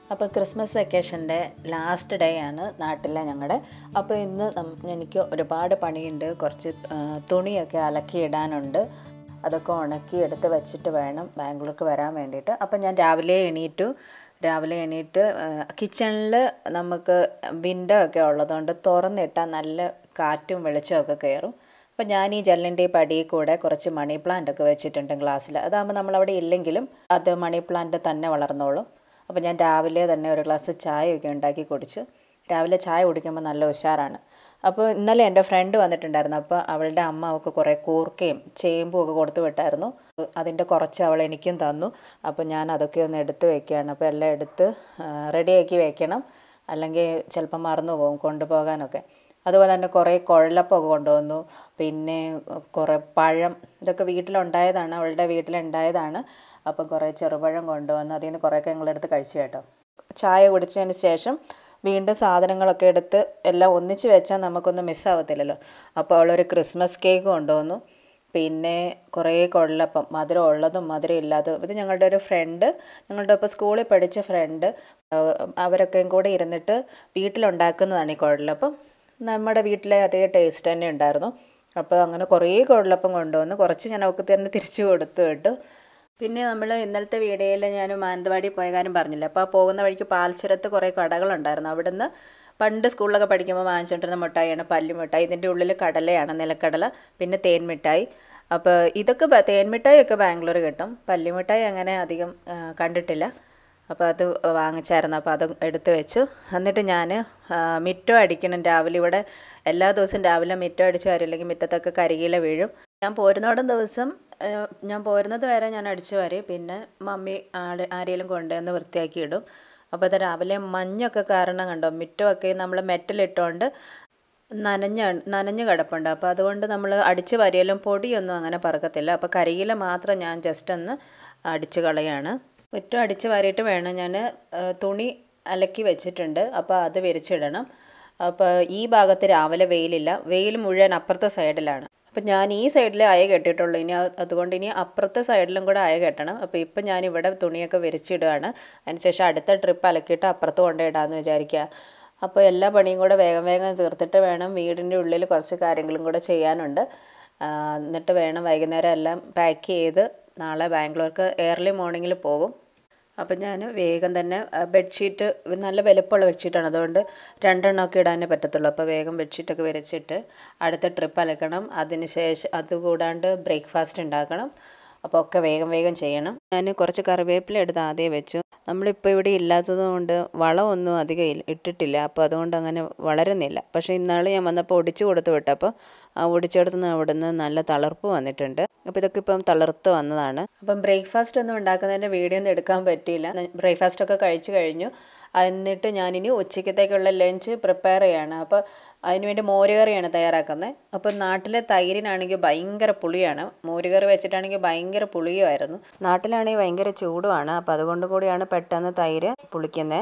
അപ്പോൾ Christmas വെക്കേഷൻ്റെ last day ആണ് നാട്ടിലെ ഞങ്ങളുടെ അപ്പോൾ ഇന്ന് നം- എനിക്ക് ഒരുപാട് പണിയുണ്ട് കുറച്ച് ആ, തുണിയൊക്കെ അലക്കിയിടാനുണ്ട് അതൊക്കെ ഉണക്കി എടുത്ത് വെച്ചിട്ട് വേണം ബാംഗ്ലൂർക്ക് വരാൻ വേണ്ടിയിട്ട് അപ്പോൾ ഞാൻ രാവിലെ എണീറ്റു രാവിലെ എണീറ്റ് കിച്ചണിൽ നമുക്ക് വിൻഡോ ഒക്കെ ഉള്ളതുകൊണ്ട് തുറന്നിട്ടാൽ നല്ല കാറ്റും വെളിച്ചമൊക്കെ കയറും അപ്പോൾ ഞാൻ ഈ ജനലിൻ്റെ ഈ പടിയിൽ കൂടെ കുറച്ച് മണി പ്ലാന്റ് ഒക്കെ വെച്ചിട്ടുണ്ട് ഗ്ലാസ്സിൽ അതാകുമ്പോൾ നമ്മളവിടെ ഇല്ലെങ്കിലും അത് മണി പ്ലാന്റ് തന്നെ വളർന്നോളും അപ്പോൾ ഞാൻ രാവിലെ തന്നെ ഒരു ഗ്ലാസ് ചായയൊക്കെ ഉണ്ടാക്കി കുടിച്ചു രാവിലെ ചായ കുടിക്കുമ്പോൾ നല്ല ഉഷാറാണ് അപ്പോൾ ഇന്നലെ എൻ്റെ ഫ്രണ്ട് വന്നിട്ടുണ്ടായിരുന്നു അപ്പോൾ അവളുടെ അമ്മ അവൾക്ക് കുറേ കൂർക്കയും ചേമ്പും ഒക്കെ കൊടുത്തു വിട്ടായിരുന്നു അതിൻ്റെ കുറച്ച് അവൾ എനിക്കും തന്നു അപ്പോൾ ഞാൻ അതൊക്കെ ഒന്ന് എടുത്ത് വെക്കുകയാണ് അപ്പോൾ എല്ലാം എടുത്ത് റെഡിയാക്കി വെക്കണം അല്ലെങ്കിൽ ചിലപ്പോൾ മറന്നു പോകും കൊണ്ടുപോകാനൊക്കെ അതുപോലെ തന്നെ കുറേ കുഴലപ്പമൊക്കെ കൊണ്ടുവന്നു പിന്നെ കുറേ പഴം ഇതൊക്കെ വീട്ടിലുണ്ടായതാണ് അവളുടെ വീട്ടിലുണ്ടായതാണ് അപ്പം കുറേ ചെറുപഴം കൊണ്ടുവന്നു അതിൽ നിന്ന് കുറേയൊക്കെ ഞങ്ങളെടുത്ത് കഴിച്ചു കേട്ടോ ചായ കുടിച്ചതിന് ശേഷം വീണ്ടും സാധനങ്ങളൊക്കെ എടുത്ത് എല്ലാം ഒന്നിച്ച് വെച്ചാൽ നമുക്കൊന്നും മിസ്സാവത്തില്ലല്ലോ അപ്പോൾ അവളൊരു ക്രിസ്മസ് കേക്ക് കൊണ്ടുവന്നു പിന്നെ കുറേ കൊള്ളപ്പം മധുരം ഉള്ളതും മധുരം ഇല്ലാത്തതും ഇത് ഞങ്ങളുടെ ഒരു ഫ്രണ്ട് ഞങ്ങളുടെ ഇപ്പോൾ സ്കൂളിൽ പഠിച്ച ഫ്രണ്ട് അവരൊക്കെയും കൂടെ ഇരുന്നിട്ട് വീട്ടിലുണ്ടാക്കുന്നതാണ് ഈ കുഴലപ്പം നമ്മുടെ വീട്ടിലെ അതേ ടേസ്റ്റ് തന്നെ ഉണ്ടായിരുന്നു അപ്പോൾ അങ്ങനെ കുറേ കുഴലപ്പം കൊണ്ടുവന്നു കുറച്ച് ഞാൻ അവൾക്ക് തന്നെ തിരിച്ചു കൊടുത്തു കേട്ടു പിന്നെ നമ്മൾ ഇന്നലത്തെ വീഡിയോയിൽ ഞാൻ മാനന്തവാടി പോയ കാര്യം പറഞ്ഞില്ല അപ്പോൾ ആ പോകുന്ന വഴിക്ക് പാൽച്ചുരത്ത് കുറേ കടകളുണ്ടായിരുന്നു അവിടുന്ന് പണ്ട് സ്കൂളിലൊക്കെ പഠിക്കുമ്പോൾ വാങ്ങിച്ചുകൊണ്ടിരുന്ന മിഠായിയാണ് പല്ലി മിഠായി ഇതിൻ്റെ ഉള്ളിൽ കടലയാണ് നിലക്കടല പിന്നെ തേൻ മിഠായി അപ്പോൾ ഇതൊക്കെ ബ- തേൻ മിഠായി ഒക്കെ ബാംഗ്ലൂർ കിട്ടും പല്ലി മിഠായി അങ്ങനെ അധികം ആ, കണ്ടിട്ടില്ല അപ്പോൾ അത് വാങ്ങിച്ചായിരുന്നു അപ്പോൾ അത് എടുത്ത് വെച്ചു എന്നിട്ട് ഞാൻ മിറ്റം അടിക്കണം രാവിലെ ഇവിടെ എല്ലാ ദിവസവും രാവിലെ മിറ്റം അടിച്ച് വരില്ലെങ്കിൽ മുറ്റത്തൊക്കെ കരികില വീഴും ഞാൻ പോരുന്നോടം ദിവസം ആ, ഞാൻ പോരുന്നത് വരെ ഞാൻ അടിച്ചു വരി പിന്നെ മമ്മി ആടെ ആരെങ്കിലും കൊണ്ടുവന്ന് വൃത്തിയാക്കി ഇടും അപ്പോൾ അത് രാവിലെ മഞ്ഞൊക്കെ കാരണം കണ്ടോ മിറ്റമൊക്കെ നമ്മൾ മെറ്റലിട്ടുകൊണ്ട് നനഞ്ഞ നനഞ്ഞ് കിടപ്പുണ്ട് അപ്പോൾ അതുകൊണ്ട് നമ്മൾ അടിച്ച് വരിയാലും പൊടിയൊന്നും അങ്ങനെ പറക്കത്തില്ല അപ്പോൾ കരിയില മാത്രം ഞാൻ ജസ്റ്റ് ഒന്ന് അടിച്ച് കളയാണ് മുറ്റം അടിച്ച് വാരിയിട്ട് വേണം ഞാൻ തുണി അലക്കി വെച്ചിട്ടുണ്ട് അപ്പോൾ അത് വിരിച്ചിടണം അപ്പോൾ ഈ ഭാഗത്ത് രാവിലെ വെയിലില്ല വെയിൽ മുഴുവൻ അപ്പുറത്തെ സൈഡിലാണ് അപ്പം ഞാൻ ഈ സൈഡിൽ അയ കെട്ടിയിട്ടുള്ളൂ ഇനി അത് അതുകൊണ്ട് ഇനി അപ്പുറത്തെ സൈഡിലും കൂടെ അയ കെട്ടണം അപ്പോൾ ഇപ്പം ഞാൻ ഇവിടെ തുണിയൊക്കെ വിരിച്ചിടുകയാണ് അതിനുശേഷം അടുത്ത ട്രിപ്പ് അലക്കിയിട്ട് അപ്പുറത്ത് കൊണ്ടിടാമെന്ന് വിചാരിക്കുക അപ്പോൾ എല്ലാ പണിയും കൂടെ വേഗം വേഗം തീർത്തിട്ട് വേണം വീടിൻ്റെ ഉള്ളിൽ കുറച്ച് കാര്യങ്ങളും കൂടെ ചെയ്യാനുണ്ട് ആ, എന്നിട്ട് വേണം വൈകുന്നേരം എല്ലാം പാക്ക് ചെയ്ത് നാളെ ബാംഗ്ലൂർക്ക് ഏർലി മോർണിംഗിൽ പോകും അപ്പം ഞാൻ വേഗം തന്നെ ആ, ബെഡ്ഷീറ്റ് നല്ല വലുപ്പമുള്ള ബെഡ്ഷീറ്റാണ് അതുകൊണ്ട് രണ്ടെണ്ണമൊക്കെ ഇടാനേ പറ്റത്തുള്ളൂ അപ്പോൾ വേഗം ബെഡ്ഷീറ്റൊക്കെ വിരിച്ചിട്ട് അടുത്ത ട്രിപ്പ് അലക്കണം അതിന് ശേഷം അതുകൂടാണ്ട് ബ്രേക്ക്ഫാസ്റ്റ് ഉണ്ടാക്കണം അപ്പോൾ ഒക്കെ വേഗം വേഗം ചെയ്യണം ഞാൻ കുറച്ച് കറിവേപ്പില എടുത്ത് ആദ്യം വെച്ചു നമ്മളിപ്പോൾ ഇവിടെ ഇല്ലാത്തത് കൊണ്ട് വളമൊന്നും അധികം ഇല്ല- ഇട്ടിട്ടില്ല അപ്പോൾ അതുകൊണ്ട് അങ്ങനെ വളരുന്നില്ല പക്ഷേ ഇന്നാൾ ഞാൻ വന്നപ്പോൾ ഒടിച്ചു കൊടുത്ത് വിട്ടപ്പോൾ ആ ഒടിച്ചെടുത്തുനിന്ന് അവിടെ നിന്ന് നല്ല തളർപ്പ് വന്നിട്ടുണ്ട് അപ്പോൾ ഇതൊക്കെ ഇപ്പം തളർത്ത് വന്നതാണ് അപ്പം ബ്രേക്ക്ഫാസ്റ്റ് ഒന്നും ഉണ്ടാക്കുന്നതിൻ്റെ വീഡിയോ ഒന്നും എടുക്കാൻ പറ്റിയില്ല ബ്രേക്ക്ഫാസ്റ്റ് ഒക്കെ കഴിച്ചു കഴിഞ്ഞു എന്നിട്ട് ഞാനിനി ഉച്ചക്കത്തേക്കുള്ള ലഞ്ച് പ്രിപ്പയർ ചെയ്യാണ് അപ്പോൾ അതിനുവേണ്ടി മോരുകറിയാണ് തയ്യാറാക്കുന്നത് അപ്പോൾ നാട്ടിലെ തൈരിനാണെങ്കിൽ ഭയങ്കര പുളിയാണ് മോരുകറി വെച്ചിട്ടാണെങ്കിൽ ഭയങ്കര പുളിയുമായിരുന്നു നാട്ടിലാണെങ്കിൽ ഭയങ്കര ചൂടുമാണ് അപ്പോൾ അതുകൊണ്ട് കൂടിയാണ് പെട്ടെന്ന് തൈര് പുളിക്കുന്നത്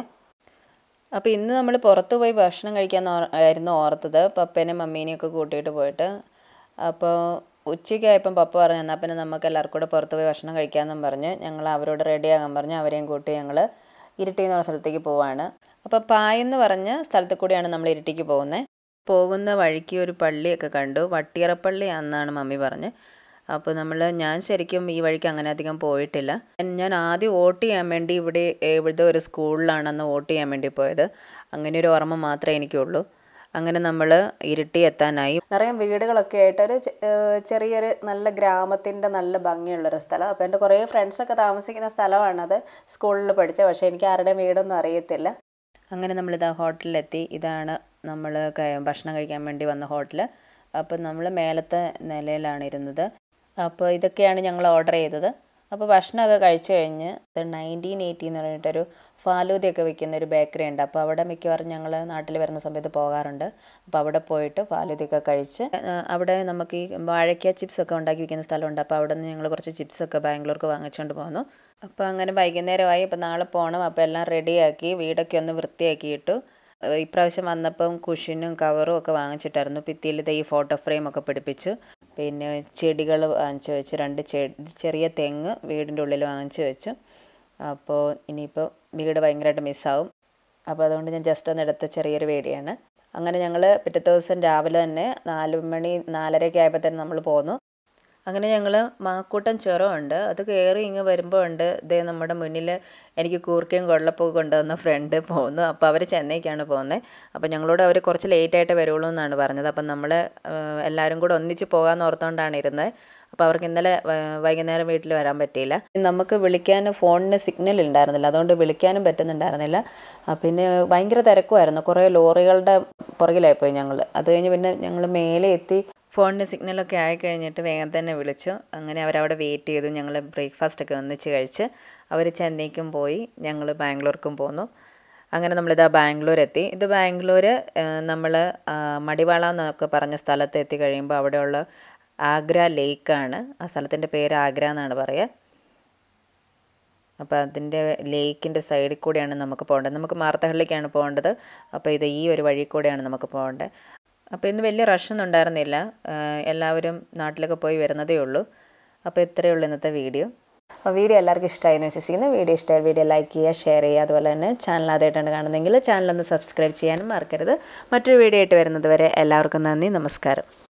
അപ്പോൾ ഇന്ന് നമ്മൾ പുറത്ത് പോയി ഭക്ഷണം കഴിക്കാൻ ആയിരുന്നു ഓർത്തത് പപ്പേനെയും മമ്മീനെയും ഒക്കെ കൂട്ടിയിട്ട് പോയിട്ട് അപ്പോൾ ഉച്ചയ്ക്കായപ്പം പപ്പ പറഞ്ഞു എന്നാൽ പിന്നെ നമുക്ക് എല്ലാവർക്കും കൂടെ പുറത്ത് പോയി ഭക്ഷണം കഴിക്കാമെന്നും പറഞ്ഞ് ഞങ്ങൾ അവരോട് റെഡിയാകാൻ പറഞ്ഞ് അവരെയും കൂട്ടി ഞങ്ങൾ ഇരിട്ടി എന്ന് പറഞ്ഞ സ്ഥലത്തേക്ക് പോവാണ് അപ്പോൾ പായെന്ന് പറഞ്ഞ സ്ഥലത്ത് കൂടിയാണ് നമ്മൾ ഇരിട്ടിക്ക് പോകുന്നത് പോകുന്ന വഴിക്ക് ഒരു പള്ളിയൊക്കെ കണ്ടു വട്ടിയറപ്പള്ളി എന്നാണ് മമ്മി പറഞ്ഞ് അപ്പോൾ നമ്മൾ ഞാൻ ശരിക്കും ഈ വഴിക്ക് അങ്ങനെ അധികം പോയിട്ടില്ല ഞാൻ ആദ്യം വോട്ട് ചെയ്യാൻ വേണ്ടി ഇവിടെ ഇവിടുത്തെ ഒരു സ്കൂളിലാണ് അന്ന് വോട്ട് ചെയ്യാൻ വേണ്ടി പോയത് അങ്ങനെ ഒരു ഓർമ്മ മാത്രമേ എനിക്കുള്ളൂ അങ്ങനെ നമ്മൾ ഇരുട്ടി എത്താനായി നിറയെ വീടുകളൊക്കെ ആയിട്ടൊരു ചെ- ഏഹ് ചെറിയൊരു നല്ല ഗ്രാമത്തിൻ്റെ നല്ല ഭംഗിയുള്ളൊരു സ്ഥലം അപ്പോൾ എൻ്റെ കുറേ ഫ്രണ്ട്സൊക്കെ താമസിക്കുന്ന സ്ഥലമാണത് സ്കൂളിൽ പഠിച്ചത് പക്ഷേ എനിക്ക് ആരുടെയും വീടൊന്നും അറിയത്തില്ല അങ്ങനെ നമ്മളിതാ ഹോട്ടലിലെത്തി ഇതാണ് നമ്മൾ ഭക്ഷണം കഴിക്കാൻ വേണ്ടി വന്ന ഹോട്ടൽ അപ്പോൾ നമ്മൾ മേലത്തെ നിലയിലാണ് ഇരുന്നത് അപ്പോൾ ഇതൊക്കെയാണ് ഞങ്ങൾ ഓർഡർ ചെയ്തത് അപ്പോൾ ഭക്ഷണമൊക്കെ കഴിച്ചു കഴിഞ്ഞ് നയൻറ്റീൻ എയ്റ്റി എന്ന് പറഞ്ഞിട്ടൊരു ഫാലൂദയൊക്കെ വിൽക്കുന്ന ഒരു ബേക്കറി ഉണ്ട് അപ്പോൾ അവിടെ മിക്കവാറും ഞങ്ങൾ നാട്ടിൽ വരുന്ന സമയത്ത് പോകാറുണ്ട് അപ്പോൾ അവിടെ പോയിട്ട് ഫാലൂദയൊക്കെ കഴിച്ച് ആ, അവിടെ നമുക്ക് ഈ വാഴയ്ക്ക ചിപ്സ് ഒക്കെ ഉണ്ടാക്കി വിൽക്കുന്ന സ്ഥലമുണ്ട് അപ്പോൾ അവിടെ നിന്ന് ഞങ്ങൾ കുറച്ച് ചിപ്സ് ഒക്കെ ബാംഗ്ലൂർക്ക് വാങ്ങിച്ചുകൊണ്ട് പോന്നു അപ്പോൾ അങ്ങനെ വൈകുന്നേരമായി അപ്പോൾ നാളെ പോകണം അപ്പോൾ എല്ലാം റെഡിയാക്കി വീടൊക്കെ ഒന്ന് വൃത്തിയാക്കിയിട്ടു ഏഹ് ഇപ്രാവശ്യം വന്നപ്പം കുഷനും കവറും ഒക്കെ വാങ്ങിച്ചിട്ടായിരുന്നു ഭിത്തിയിൽ ഈ ഫോട്ടോ ഫ്രെയിം ഒക്കെ പിടിപ്പിച്ചു പിന്നെ ചെടികൾ വാങ്ങിച്ചു വെച്ചു രണ്ട് ചെ ചെറിയ തെങ്ങ് വീടിൻ്റെ ഉള്ളിൽ വാങ്ങിച്ചു വെച്ചു അപ്പോൾ ഇനിയിപ്പോൾ വീട് ഭയങ്കരമായിട്ട് മിസ്സാവും അപ്പോൾ അതുകൊണ്ട് ഞാൻ ജസ്റ്റ് ഒന്ന് എടുത്ത ചെറിയൊരു വീഡിയോയാണ് അങ്ങനെ ഞങ്ങൾ പിറ്റത്തെ ദിവസം രാവിലെ തന്നെ നാല് മണി നാലരയൊക്കെ ആയപ്പോഴത്തേനും നമ്മൾ പോന്നു അങ്ങനെ ഞങ്ങൾ മാക്കൂട്ടം ചുരമുണ്ട് അത് കയറി ഇങ്ങ് വരുമ്പോൾ ഉണ്ട് ഇതേ നമ്മുടെ മുന്നിൽ എനിക്ക് കൂർക്കയും കൊള്ളപ്പൊക്കെ കൊണ്ടുവന്ന ഫ്രണ്ട് പോകുന്നു അപ്പോൾ അവർ ചെന്നൈക്കാണ് പോകുന്നത് അപ്പോൾ ഞങ്ങളോട് അവർ കുറച്ച് ലേറ്റായിട്ട് വരുള്ളൂ എന്നാണ് പറഞ്ഞത് അപ്പം നമ്മൾ എല്ലാവരും കൂടെ ഒന്നിച്ച് പോകാമെന്ന് ഓർത്തുകൊണ്ടാണ് ഇരുന്നത് അപ്പോൾ അവർക്ക് ഇന്നലെ വൈകുന്നേരം വീട്ടിൽ വരാൻ പറ്റിയില്ല നമുക്ക് വിളിക്കാൻ ഫോണിന് സിഗ്നൽ ഉണ്ടായിരുന്നില്ല അതുകൊണ്ട് വിളിക്കാനും പറ്റുന്നുണ്ടായിരുന്നില്ല പിന്നെ ഭയങ്കര തിരക്കുമായിരുന്നു കുറേ ലോറികളുടെ പുറകിലായിപ്പോയി ഞങ്ങൾ അത് കഴിഞ്ഞ് പിന്നെ ഞങ്ങൾ മേലെ എത്തി ഫോണിന് സിഗ്നലൊക്കെ ആയി കഴിഞ്ഞിട്ട് വേഗം തന്നെ വിളിച്ചു അങ്ങനെ അവരവിടെ വെയിറ്റ് ചെയ്തു ഞങ്ങൾ ബ്രേക്ക്ഫാസ്റ്റ് ഒക്കെ ഒന്നിച്ച് കഴിച്ച് അവർ ചെന്നൈക്കും പോയി ഞങ്ങൾ ബാംഗ്ലൂർക്കും പോന്നു അങ്ങനെ നമ്മളിതാ ബാംഗ്ലൂർ എത്തി ഇത് ബാംഗ്ലൂർ നമ്മൾ മടിവാള എന്നൊക്കെ പറഞ്ഞ സ്ഥലത്ത് എത്തി കഴിയുമ്പോൾ അവിടെയുള്ള ആഗ്ര ലേക്കാണ് ആ സ്ഥലത്തിൻ്റെ പേര് ആഗ്ര എന്നാണ് പറയുക അപ്പോൾ അതിൻ്റെ ലേക്കിൻ്റെ സൈഡിൽ കൂടെയാണ് നമുക്ക് പോകേണ്ടത് നമുക്ക് മാർത്തഹള്ളിക്കാണ് പോകേണ്ടത് അപ്പോൾ ഇത് ഈ ഒരു വഴി കൂടെയാണ് നമുക്ക് പോകേണ്ടത് അപ്പോൾ ഇന്ന് വലിയ റഷൊന്നും ഉണ്ടായിരുന്നില്ല എല്ലാവരും നാട്ടിലൊക്കെ പോയി വരുന്നതേ ഉള്ളൂ അപ്പോൾ ഇത്രയേ ഉള്ളൂ ഇന്നത്തെ വീഡിയോ അപ്പോൾ വീഡിയോ എല്ലാവർക്കും ഇഷ്ടമായി എന്ന് വിശ്വസിക്കുന്നു വീഡിയോ ഇഷ്ടമായ വീഡിയോ ലൈക്ക് ചെയ്യുക ഷെയർ ചെയ്യുക അതുപോലെ തന്നെ ചാനൽ ആദ്യമായിട്ടാണ് കാണുന്നതെങ്കിൽ ചാനലൊന്ന് സബ്സ്ക്രൈബ് ചെയ്യാനും മറക്കരുത് മറ്റൊരു വീഡിയോ ആയിട്ട് വരുന്നത് വരെ എല്ലാവർക്കും നന്ദി നമസ്കാരം